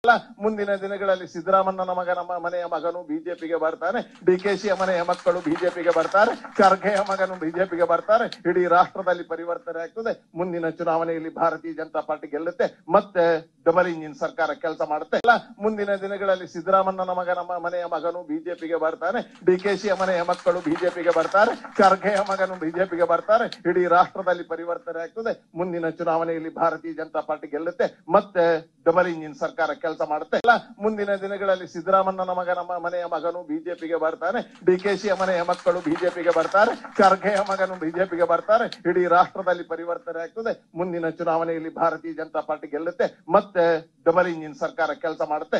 ಅಲ್ಲ ಮುಂದಿನ ದಿನಗಳಲ್ಲಿ ಸಿದ್ದರಾಮಣ್ಣನ ಮಗ ನಮ್ಮ ಮನೆಯ ಮಗನು ಬಿಜೆಪಿಗೆ ಬರ್ತಾನೆ ಡಿ ಕೆ ಶಿಯ ಮನೆಯ ಮಕ್ಕಳು ಬಿಜೆಪಿಗೆ ಬರ್ತಾರೆ ಖರ್ಗೆಯ ಮಗನು ಬಿಜೆಪಿಗೆ ಬರ್ತಾರೆ ಇಡೀ ರಾಷ್ಟ್ರದಲ್ಲಿ ಪರಿವರ್ತನೆ ಆಗ್ತದೆ ಮುಂದಿನ ಚುನಾವಣೆಯಲ್ಲಿ ಭಾರತೀಯ ಜನತಾ ಪಾರ್ಟಿ ಗೆಲ್ಲುತ್ತೆ ಮತ್ತೆ ಡಬಲ್ ಇಂಜಿನ್ ಸರ್ಕಾರ ಕೆಲಸ ಮಾಡುತ್ತೆ ಅಲ್ಲ ಮುಂದಿನ ದಿನಗಳಲ್ಲಿ ಸಿದ್ದರಾಮಣ್ಣನ ಮಗ ನಮ್ಮ ಮನೆಯ ಮಗನು ಬಿಜೆಪಿಗೆ ಬರ್ತಾನೆ ಡಿ ಕೆ ಶಿಯ ಮನೆಯ ಮಕ್ಕಳು ಬಿಜೆಪಿಗೆ ಬರ್ತಾರೆ ಖರ್ಗೆಯ ಮಗನು ಬಿಜೆಪಿಗೆ ಬರ್ತಾರೆ ಇಡೀ ರಾಷ್ಟ್ರದಲ್ಲಿ ಪರಿವರ್ತನೆ ಆಗ್ತದೆ ಮುಂದಿನ ಚುನಾವಣೆಯಲ್ಲಿ ಭಾರತೀಯ ಜನತಾ ಪಾರ್ಟಿ ಗೆಲ್ಲುತ್ತೆ ಮತ್ತೆ ಡಬಲ್ ಇಂಜಿನ್ ಸರ್ಕಾರ ಕೆಲಸ ಮಾಡುತ್ತೆ ಅಲ್ಲ ಮುಂದಿನ ದಿನಗಳಲ್ಲಿ ಸಿದ್ದರಾಮಣ್ಣನ ಮಗ ನಮ್ಮ ಮನೆಯ ಮಗನು ಬಿಜೆಪಿಗೆ ಬರ್ತಾನೆ ಡಿ ಕೆ ಶಿಯ ಮನೆಯ ಮಕ್ಕಳು ಬಿಜೆಪಿಗೆ ಬರ್ತಾರೆ ಖರ್ಗೆಯ ಮಗನು ಬಿಜೆಪಿಗೆ ಬರ್ತಾರೆ ಇಡೀ ರಾಷ್ಟ್ರದಲ್ಲಿ ಪರಿವರ್ತನೆ ಆಗ್ತದೆ ಮುಂದಿನ ಚುನಾವಣೆಯಲ್ಲಿ ಭಾರತೀಯ ಜನತಾ ಪಾರ್ಟಿ ಗೆಲ್ಲುತ್ತೆ ಮತ್ತೆ ಡಬಲ್ ಇಂಜಿನ್ ಸರ್ಕಾರ ಕೆಲಸ ಮಾಡುತ್ತೆ